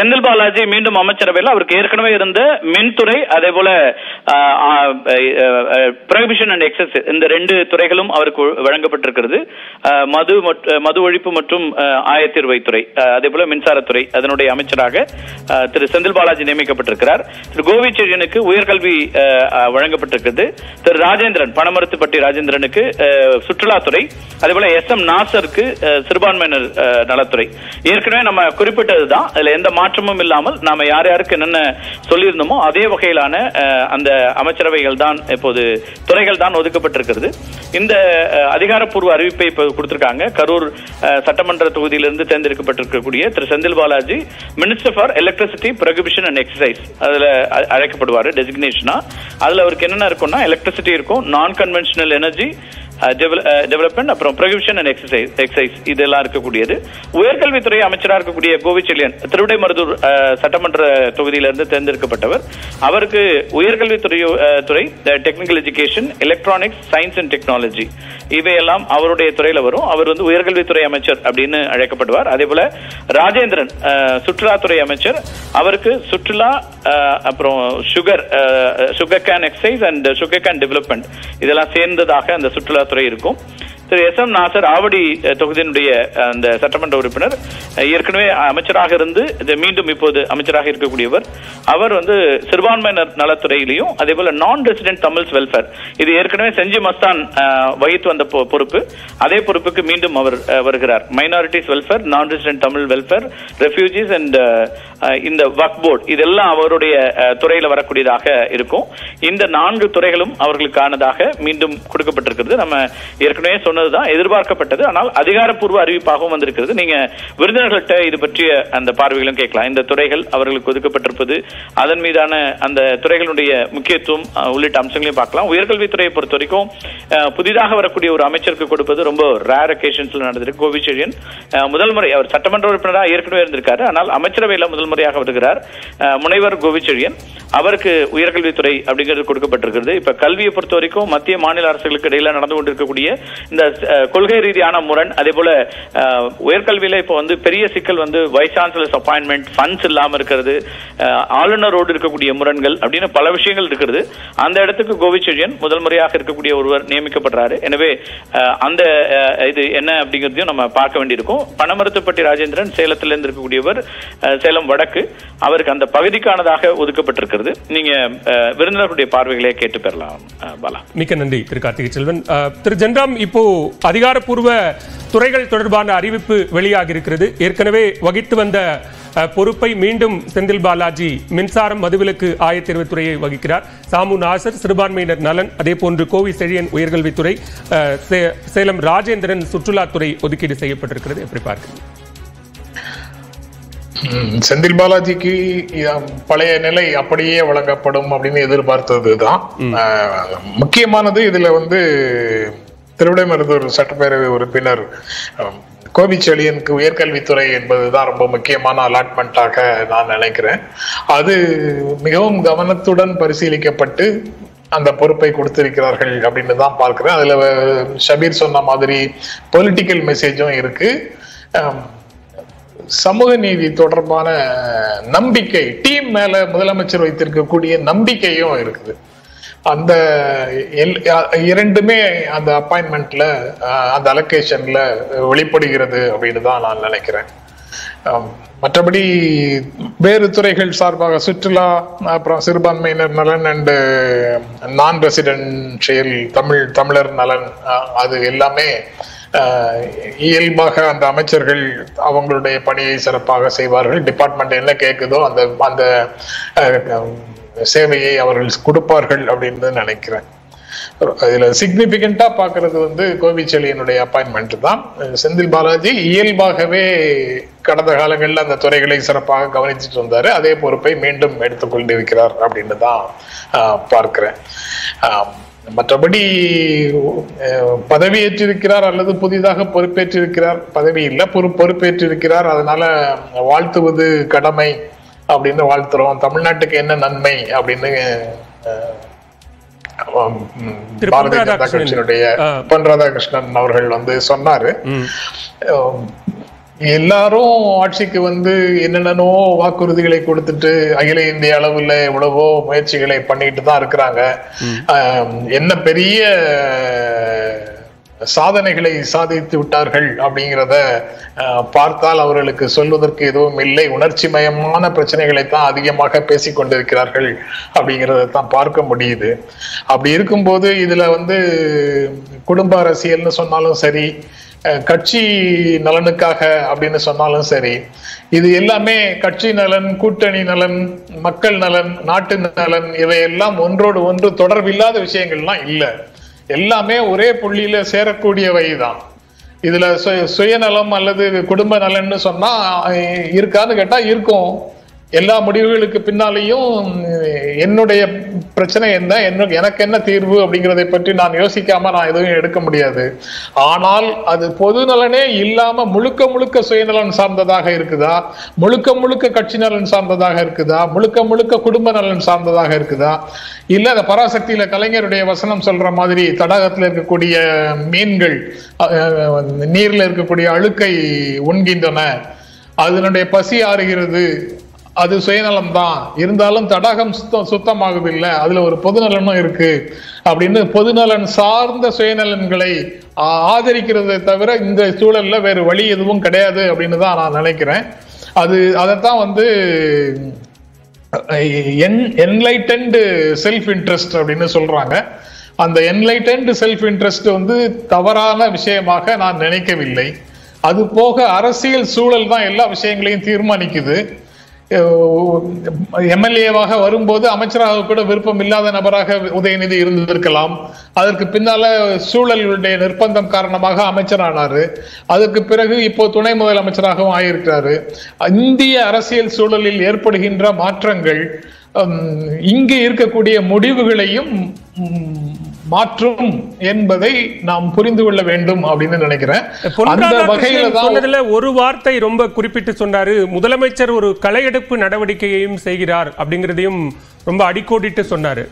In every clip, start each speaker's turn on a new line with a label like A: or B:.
A: செந்தில் பாலாஜி மீண்டும் அமைச்சரவையில் அவருக்கு ஏற்கனவே இருந்த மின்துறை அதே போல ப்ரொஹிபிஷன் அண்ட் எக்ஸஸ் இந்த ரெண்டு துறைகளும் அவருக்கு வழங்கப்பட்டிருக்கிறது அஹ், மது மற்ற- மது ஒழிப்பு மற்றும் அஹ், ஆயத்தீர்வைத்துறை அஹ், அதே போல மின்சாரத்துறை அதனுடைய அமைச்சராக அஹ், திரு செந்தில் பாலாஜி நியமிக்கப்பட்டிருக்கிறார் திரு கோவிச்செழியனுக்கு உயர்கல்வி அஹ், அஹ், வழங்கப்பட்டிருக்கிறது திரு ராஜேந்திரன் பணமரத்துப்பட்டி ராஜேந்திரனுக்கு அஹ், சுற்றுலாத்துறை அதே போல எஸ் எம் நாசருக்கு அஹ், சிறுபான்மையினர் அஹ், நலத்துறை ஏற்கனவே நம்ம குறிப்பிட்டதுதான் அதுல எந்த மாற்றமும் இல்லாமல் நாம யார் யாருக்கு என்னென்ன சொல்லியிருந்தோமோ அதே வகையிலான அஹ், அந்த அமைச்சரவைகள் தான் இப்போது துறைகள் தான் ஒதுக்கப்பட்டிருக்கிறது இந்த அஹ், அதிகாரப்பூர்வ அறிவிப்பை இப்போ கொடுத்திருக்காங்க கரூர் அஹ், சட்டமன்ற தொகுதியிலிருந்து தேர்ந்தெடுக்கப்பட்டிருக்கக்கூடிய Thiru Senthil Balaji minister for electricity prohibition and excise அதுல அ- அழைக்கப்படுவார் டெசிக்னேஷனா அதுல அவருக்கு என்னென்ன இருக்கும்னா எலக்ட்ரிசிட்டி இருக்கும் நான் கன்வென்ஷனல் எனர்ஜி டெவலப்மெண்ட் அப்புறம் ப்ரொஹிபிஷன் அண்ட் எக்ஸசைஸ் எக்ஸசைஸ் இதெல்லாம் இருக்கக்கூடியது உயர்கல்வித்துறை அமைச்சராக இருக்கக்கூடிய கோவிச்செழியன் திருவிடைமருதூர் அஹ், சட்டமன்ற தொகுதியிலிருந்து தேர்ந்தெடுக்கப்பட்டவர் அவருக்கு உயர்கல்வித்துறை அஹ், துறை technical education electronics science and technology இவையெல்லாம் அவருடைய துறையில வரும் அவர் வந்து உயர்கல்வித்துறை அமைச்சர் அப்படின்னு அழைக்கப்படுவார் அதே போல ராஜேந்திரன் அஹ், சுற்றுலாத்துறை அமைச்சர் அவருக்கு சுற்றுலா அஹ், அப்புறம் sugar sugar cane excise and sugar cane development இதெல்லாம் சேர்ந்ததாக அந்த சுற்றுலாத்துறை இருக்கும் திரு எஸ் எம் நாசர் ஆவடி அஹ், தொகுதியினுடைய அஹ், அந்த சட்டமன்ற உறுப்பினர் அஹ், ஏற்கனவே அமைச்சராக இருந்து இது மீண்டும் இப்போது அமைச்சராக இருக்கக்கூடியவர் அவர் வந்து சிறுபான்மையினர் நலத்துறையிலையும் அதே போல நான் ரெசிடென்ட் தமிழ்ஸ் வெல்ஃபேர் இது ஏற்கனவே செஞ்சி மஸ்தான் அஹ், வகித்து வந்த பொ- பொறுப்பு அதே பொறுப்புக்கு மீண்டும் அவர் அஹ், வருகிறார் minorities welfare non resident Tamil welfare refugees and இந்த வக் போர்டு இதெல்லாம் அவருடைய அஹ், துறையில வரக்கூடியதாக இருக்கும் இந்த நான்கு துறைகளும் அவர்களுக்கானதாக மீண்டும் கொடுக்கப்பட்டிருக்கிறது நம்ம ஏற்கனவே சொன்னதுதான் எதிர்பார்க்கப்பட்டது ஆனால் அதிகாரப்பூர்வ அறிவிப்பாகவும் வந்திருக்கிறது நீங்க விருந்தினர்கள்ட்ட இது பற்றிய அந்த பார்வைகளும் கேட்கலாம் இந்த துறைகள் அவர்களுக்கு ஒதுக்கப்பட்டிருப்பது அதன் மீதான அந்த துறைகளுடைய முக்கியத்துவம் அஹ், உள்ளிட்ட அம்சங்களையும் பார்க்கலாம் உயர்கல்வித்துறையை பொறுத்த வரைக்கும் அஹ், புதிதாக வரக்கூடிய ஒரு அமைச்சருக்கு கொடுப்பது ரொம்ப ரேர் அக்கேஷன்ஸ்ல நடந்திருக்கு கோவிச்செழியன் அஹ், முதல் முறை அவர் சட்டமன்ற உறுப்பினராக ஏற்கனவே இருந்திருக்காரு ஆனால் அமைச்சரவையில முதல் முறையாக வருகிறார் அஹ், முனைவர் கோவிச்செழியன் அவருக்கு உயர்கல்வித்துறை அப்படிங்கிறது கொடுக்கப்பட்டிருக்கிறது இப்ப கல்வியை பொறுத்த வரைக்கும் மத்திய மாநில அரசுகளுக்கு இடையில நடந்து கொண்டிருக்கக்கூடிய இந்த அஹ், கொள்கை ரீதியான முரண் அதே போல அஹ், உயர்கல்வியில இப்போ வந்து பெரிய சிக்கல் வந்து வைஸ் சான்சலர்ஸ் அப்பாயின்மெண்ட் ஃபண்ட்ஸ் இல்லாம இருக்கிறது அஹ், ஆளுநரோடு இருக்கக்கூடிய முரண்கள் அப்படின்னு பல விஷயங்கள் இருக்கிறது அந்த இடத்துக்கு கோவிச்செழியன் முதல் முறையாக இருக்கக்கூடிய ஒருவர் நியமிக்கப்படுறாரு எனவே அஹ், அந்த அஹ், இது என்ன அப்படிங்கிறதையும் நம்ம பார்க்க வேண்டியிருக்கும் பணமருத்துப்பட்டி ராஜேந்திரன் சேலத்திலிருந்து இருக்கக்கூடியவர் அஹ், சேலம் வடக்கு அவருக்கு அந்த பகுதிக்கானதாக ஒதுக்கப்பட்டிருக்கிறது நீங்க அஹ், விருந்தினர்களுடைய பார்வைகளை கேட்டு பெறலாம் அஹ், பாலா
B: மிக்க நன்றி திரு கார்த்திகை செல்வன் அஹ், திரு ஜென்ராம் இப்போ அதிகாரப்பூர்வ துறைகள் தொடர்பான அறிவிப்பு வெளியாகி இருக்கிறது ஏற்கனவே வகித்து வந்த அஹ், பொறுப்பை மீண்டும் செந்தில் பாலாஜி மின்சாரம் மதுவிலக்கு ஆயத்தேர்வுத்துறையை வகிக்கிறார் சாமு நாசர் சிறுபான்மையினர் நலன் அதே போன்று கோவி செழியன் உயர்கல்வித்துறை அஹ், சே- சேலம் ராஜேந்திரன் சுற்றுலாத்துறை ஒதுக்கீடு செய்யப்பட்டிருக்கிறது எப்படி பார்க்கிறீங்க
C: ம், செந்தில் பாலாஜிக்கு இ- பழைய நிலை அப்படியே வழங்கப்படும் அப்படின்னு எதிர்பார்த்ததுதான் அஹ், முக்கியமானது இதுல வந்து திருவிடைமருதூர் சட்டப்பேரவை உறுப்பினர் அஹ், கோபிச்செழியனுக்கு உயர்கல்வித்துறை என்பதுதான் ரொம்ப முக்கியமான அலாட்மெண்ட்டாக நான் நினைக்கிறேன் அது மிகவும் கவனத்துடன் பரிசீலிக்கப்பட்டு அந்த பொறுப்பை கொடுத்திருக்கிறார்கள் அப்படின்னு தான் பார்க்கிறேன் அதுல அஹ், ஷபீர் சொன்ன மாதிரி பொலிட்டிக்கல் மெசேஜும் இருக்கு அஹ், சமூக நீதி தொடர்பான நம்பிக்கை டீம் மேல முதலமைச்சர் வைத்திருக்கக்கூடிய நம்பிக்கையும் இருக்குது அந்த எல்- அ- இரண்டுமே அந்த அப்பாயின்மெண்ட்ல அந்த அலோகேஷன்ல வெளிப்படுகிறது அப்படின்னு தான் நான் நினைக்கிறேன் ஆம், மற்றபடி வேறு துறைகள் சார்பாக சுற்றுலா அப்புறம் சிறுபான்மையினர் நலன் அண்டு நான் ரெசிடென்ஷியல் தமிழ் தமிழர் நலன் அஹ், அது எல்லாமே அஹ், இயல்பாக அந்த அமைச்சர்கள் அவங்களுடைய பணியை சிறப்பாக செய்வார்கள் டிபார்ட்மெண்ட் என்ன கேட்குதோ அந்த அந்த அஹ், சேவையை அவர்கள் கொடுப்பார்கள் அப்படின்னு நினைக்கிறேன் இதுல சிக்னிபிகண்டா பாக்குறது வந்து கோவிச்செழியனுடைய அப்பாயின்மெண்ட் தான் செந்தில் பாலாஜி இயல்பாகவே கடந்த காலங்களில் அந்த துறைகளை சிறப்பாக கவனிச்சுட்டு வந்தாரு அதே பொறுப்பை மீண்டும் எடுத்துக்கொண்டிருக்கிறார் அப்படின்னு தான் ஆஹ், பார்க்கிறேன் ஆம், மற்றபடி அஹ், பதவியேற்றிருக்கிறார் அல்லது புதிதாக பொறுப்பேற்றிருக்கிறார் பதவி இல்லை பொறு பொறுப்பேற்றிருக்கிறார் அதனால வாழ்த்துவது கடமை அப்படின்னு வாழ்த்துறோம் தமிழ்நாட்டுக்கு என்ன நன்மை அப்படின்னு அஹ், ம்,
B: திரு
C: பாரதிய
B: பொன்
C: ஜனதா
B: ராதாகிருஷ்ணன்.
C: கட்சியினுடைய
B: ஆ.
C: பொன் ராதாகிருஷ்ணன் அவர்கள் வந்து சொன்னாரு
B: ம்.
C: அஹ், எல்லாரும் ஆட்சிக்கு வந்து என்னென்னோ வாக்குறுதிகளை கொடுத்துட்டு அகில இந்திய அளவுல எவ்வளவோ முயற்சிகளை பண்ணிட்டு தான் இருக்கிறாங்க ஆம், என்ன பெரிய சாதனைகளை சாதித்து விட்டார்கள் அப்படிங்கிறத அஹ், பார்த்தால் அவர்களுக்கு சொல்வதற்கு எதுவும் இல்லை உணர்ச்சி மயமான பிரச்சனைகளை தான் அதிகமாக பேசிக் கொண்டிருக்கிறார்கள் அப்படிங்கிறத தான் பார்க்க முடியுது அப்படி இருக்கும்போது இதுல வந்து குடும்ப அரசியல்னு சொன்னாலும் சரி அஹ், கட்சி நலனுக்காக அப்படின்னு சொன்னாலும் சரி இது எல்லாமே கட்சி நலன் கூட்டணி நலன் மக்கள் நலன் நாட்டு நலன் இவையெல்லாம் ஒன்றோடு ஒன்று தொடர்பில்லாத விஷயங்கள்லாம் இல்லை எல்லாமே ஒரே புள்ளியில சேரக்கூடியவை தான் இதுல சு- சுயநலம் அல்லது குடும்ப நலன்னு சொன்னா அஹ், இருக்கான்னு கேட்டா இருக்கும் எல்லா முடிவுகளுக்கு பின்னாலேயும் என்னுடைய பிரச்சனை என்ன என்ன எனக்கு என்ன தீர்வு அப்படிங்கிறதை பற்றி நான் யோசிக்காம நான் எதுவும் எடுக்க முடியாது ஆனால் அது பொது நலனே இல்லாம முழுக்க முழுக்க சுயநலன் சார்ந்ததாக இருக்குதா முழுக்க முழுக்க கட்சி நலன் சார்ந்ததாக இருக்குதா முழுக்க முழுக்க குடும்ப நலன் சார்ந்ததாக இருக்குதா இல்ல அந்த பராசக்தியில கலைஞருடைய வசனம் சொல்ற மாதிரி தடாகத்துல இருக்கக்கூடிய மீன்கள் அஹ், நீர்ல இருக்கக்கூடிய அழுக்கை உண்கின்றன அதனுடைய பசி ஆறுகிறது அது சுயநலம் தான் இருந்தாலும் தடாகம் சுத்தம் சுத்தமாகுதில்லை அதுல ஒரு பொதுநலனும் இருக்கு அப்படின்னு பொதுநலன் சார்ந்த சுயநலன்களை ஆ- ஆதரிக்கிறதை தவிர இந்த சூழல்ல வேறு வழி எதுவும் கிடையாது அப்படின்னு தான் நான் நினைக்கிறேன் அது அதைத்தான் வந்து என்லைட்டன்டு செல்ஃப் இன்ட்ரெஸ்ட் அப்படின்னு சொல்றாங்க அந்த என்லைட்டன்டு செல்ஃப் இன்ட்ரெஸ்ட் வந்து தவறான விஷயமாக நான் நினைக்கவில்லை அது போக அரசியல் சூழல் தான் எல்லா விஷயங்களையும் தீர்மானிக்குது எம்எல்ஏவாக வரும்போது அமைச்சராக கூட விருப்பம் இல்லாத நபராக உதயநிதி இருந்திருக்கலாம் அதற்கு பின்னால சூழலுடைய நிர்பந்தம் காரணமாக அமைச்சரானாரு அதுக்கு பிறகு இப்போ துணை முதலமைச்சராகவும் ஆயிருக்கிறாரு இந்திய அரசியல் சூழலில் ஏற்படுகின்ற மாற்றங்கள் ஹம், இங்கு இருக்கக்கூடிய முடிவுகளையும் ம், மாற்றும் என்பதை நாம் புரிந்து கொள்ள வேண்டும் அப்படின்னு நினைக்கிறேன்
B: பொன்
C: அந்த வகையில
B: ராதாகிருஷ்ணன்
C: தான்
B: சொன்னதுல ஒரு வார்த்தை ரொம்ப குறிப்பிட்டு சொன்னாரு முதலமைச்சர் ஒரு களையெடுப்பு நடவடிக்கையையும் செய்கிறார் அப்படிங்கிறதையும் ரொம்ப அடிக்கோடிட்டு சொன்னாரு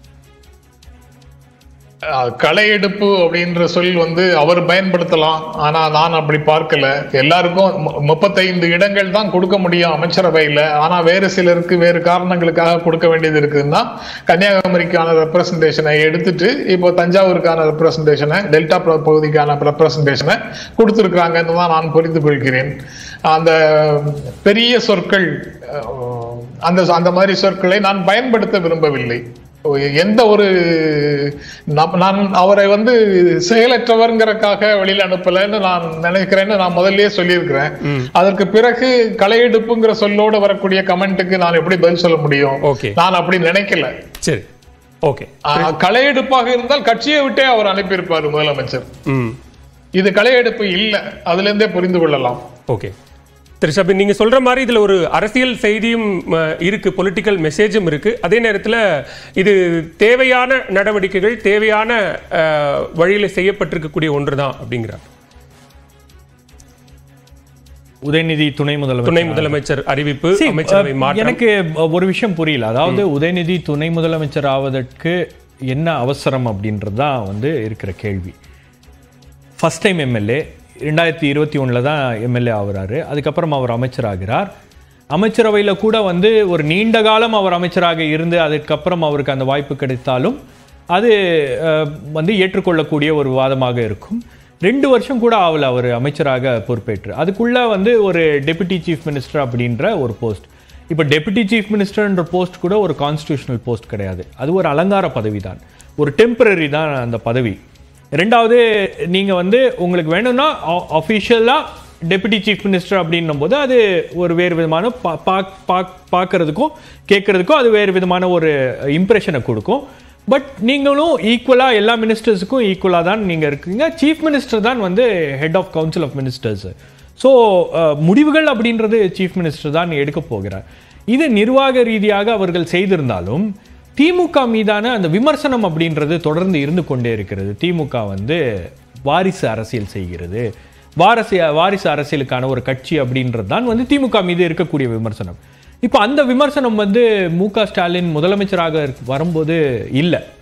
C: அஹ், களையெடுப்பு அப்படின்ற சொல் வந்து அவர் பயன்படுத்தலாம் ஆனா நான் அப்படி பார்க்கல எல்லாருக்கும் மு- முப்பத்தைந்து இடங்கள் தான் கொடுக்க முடியும் அமைச்சரவையில ஆனா வேறு சிலருக்கு வேறு காரணங்களுக்காக கொடுக்க வேண்டியது இருக்குதுன்னா கன்னியாகுமரிக்கான ரெப்ரசன்டேஷனை எடுத்துட்டு இப்போ தஞ்சாவூருக்கான ரெப்ரசன்டேஷனை டெல்டா ப- பகுதிக்கான ரெப்ரசன்டேஷனை கொடுத்துருக்காங்கன்னு தான் நான் புரிந்து கொள்கிறேன் அந்த பெரிய சொற்கள் அஹ், அந்த அந்த மாதிரி சொற்களை நான் பயன்படுத்த விரும்பவில்லை எந்த ஒரு நம்- நான் அவரை வந்து செயலற்றவர்ங்கிறக்காக வெளியில அனுப்பலைன்னு நான் நினைக்கிறேன்னு நான் முதல்லயே சொல்லியிருக்கிறேன் அதற்கு பிறகு களையெடுப்புங்கிற சொல்லோட வரக்கூடிய கமெண்ட்டுக்கு நான் எப்படி பதில் சொல்ல முடியும்
B: ஓகே
C: நான் அப்படி நினைக்கல
B: சரி ஓகே
C: ஆஹ், களையெடுப்பாக இருந்தால் கட்சியை விட்டே அவர் அனுப்பியிருப்பாரு முதலமைச்சர்
B: ம்
C: இது களையெடுப்பு இல்ல அதுல இருந்தே புரிந்து கொள்ளலாம்
B: ஓகே திரு ஷபின் நீங்க சொல்ற மாதிரி இதுல ஒரு அரசியல் செய்தியும் அஹ், இருக்கு பொலிட்டிக்கல் மெசேஜும் இருக்கு அதே நேரத்துல இது தேவையான நடவடிக்கைகள் தேவையான அஹ், வழியில செய்யப்பட்டிருக்கக்கூடிய ஒன்றுதான் அப்படிங்கிறார்
D: உதயநிதி துணை முதலமைச்சர்
B: துணை முதலமைச்சர் அறிவிப்பு
D: See,
B: அமைச்சரவை
D: அஹ்,
B: மாற்றம்
D: எனக்கு ஒரு விஷயம் புரியல அதாவது உதயநிதி துணை முதலமைச்சர் ஆவதற்கு என்ன அவசரம் அப்படின்றது தான் வந்து இருக்கிற கேள்வி ஃபர்ஸ்ட் டைம் எம்எல்ஏ ரெண்டாயிரத்தி இருபத்தி ஒன்றில் தான் எம்எல்ஏ ஆகுறாரு அதுக்கப்புறம் அவர் அமைச்சராகிறார் அமைச்சரவையில் கூட வந்து ஒரு நீண்ட காலம் அவர் அமைச்சராக இருந்து அதுக்கப்புறம் அவருக்கு அந்த வாய்ப்பு கிடைத்தாலும் அது அஹ், வந்து ஏற்றுக்கொள்ளக்கூடிய ஒரு வாதமாக இருக்கும் ரெண்டு வருஷம் கூட ஆகல அவர் அமைச்சராக பொறுப்பேற்று அதுக்குள்ள வந்து ஒரு டெபுட்டி சீஃப் மினிஸ்டர் அப்படின்ற ஒரு போஸ்ட் இப்போ டெபுட்டி சீஃப் மினிஸ்டர்ன்ற போஸ்ட் கூட ஒரு கான்ஸ்டியூஷனல் போஸ்ட் கிடையாது அது ஒரு அலங்கார பதவி தான் ஒரு டெம்பரரி தான் அந்த பதவி ரெண்டாவது நீங்கள் வந்து உங்களுக்கு வேணும்னா அஃபிஷியலாக டெபுட்டி சீஃப் மினிஸ்டர் அப்படின்னும் போது அது ஒரு வேறு விதமான பா பாக்- பாக் பார்க்கறதுக்கும் கேட்கறதுக்கும் அது வேறு விதமான ஒரு இம்ப்ரெஷனை கொடுக்கும் பட் நீங்களும் ஈக்குவலாக எல்லா மினிஸ்டர்ஸுக்கும் ஈக்குவலாக தான் நீங்கள் இருக்கீங்க சீஃப் மினிஸ்டர் தான் வந்து head of council of ministers so முடிவுகள் அப்படின்றது சீஃப் மினிஸ்டர் தான் எடுக்க போகிறார் இது நிர்வாக ரீதியாக அவர்கள் செய்திருந்தாலும் திமுக மீதான அந்த விமர்சனம் அப்படின்றது தொடர்ந்து இருந்து கொண்டே இருக்கிறது திமுக வந்து வாரிசு அரசியல் செய்கிறது வாரசி வாரிசு அரசியலுக்கான ஒரு கட்சி அப்படின்றது தான் வந்து திமுக மீது இருக்கக்கூடிய விமர்சனம் இப்போ அந்த விமர்சனம் வந்து மு க ஸ்டாலின் முதலமைச்சராக இருக்க- வரும்போது இல்லை